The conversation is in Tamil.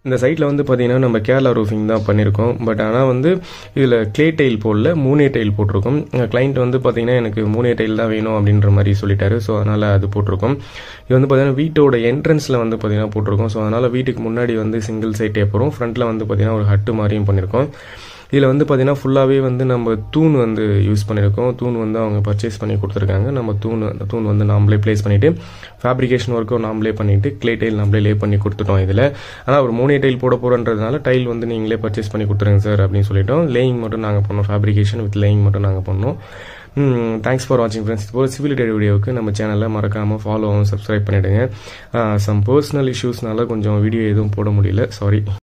இந்த சைட்டில் வந்து பார்த்தீங்கன்னா நம்ம கேரளா ரூஃபிங் தான் பண்ணியிருக்கோம் பட் ஆனால் வந்து இதில் க்ளே டைல் போடல மூணே டைல் போட்டிருக்கோம் கிளைண்ட் வந்து பார்த்தீங்கன்னா எனக்கு மூணே டைல் தான் வேணும் அப்படின்ற மாதிரி சொல்லிட்டாரு ஸோ அதனால் அது போட்டிருக்கோம் இது வந்து பார்த்தீங்கன்னா வீட்டோட என்ட்ரன்ஸில் வந்து பார்த்தீங்கன்னா போட்டிருக்கோம் ஸோ அதனால் வீட்டுக்கு முன்னாடி வந்து சிங்கிள் சைட் டேப்பரும் ஃப்ரண்ட்டில் வந்து பார்த்தீங்கன்னா ஒரு ஹட்டு மாதிரியும் பண்ணியிருக்கோம் இதில் வந்து பார்த்தீங்கன்னா ஃபுல்லாகவே வந்து நம்ம தூண் வந்து யூஸ் பண்ணியிருக்கோம் தூண் வந்து அவங்க பர்ச்சேஸ் பண்ணி கொடுத்துருக்காங்க நம்ம தூண் அந்த தூண் வந்து நாமளே ப்ளேஸ் பண்ணிவிட்டு ஃபேப்ரிகேஷன் ஒர்க்கும் நாமளே பண்ணிவிட்டு க்ளே டைல் நம்மளே லே பண்ணி கொடுத்துட்டோம் இதில் ஆனால் ஒரு மூணே டைல் போட போகிறன்றதுனால டைல் வந்து நீங்களே பர்ச்சேஸ் பண்ணி கொடுத்துருங்க சார் அப்படின்னு சொல்லிட்டோம் லேயிங் மட்டும் நாங்கள் பண்ணோம் ஃபேப்ரிகேஷன் வித் லேயிங் மட்டும் நாங்கள் பண்ணோம் தேங்க்ஸ் ஃபார் வாட்சிங் ஃப்ரெண்ட்ஸ் இப்போ சிவில் வீடியோவுக்கு நம்ம சேனலில் மறக்காமல் ஃபாலோவும் சப்ஸ்கிரைப் பண்ணிவிடுங்க சம் பர்சனல் இஷ்யூஸ்னால கொஞ்சம் வீடியோ எதுவும் போட முடியல சாரி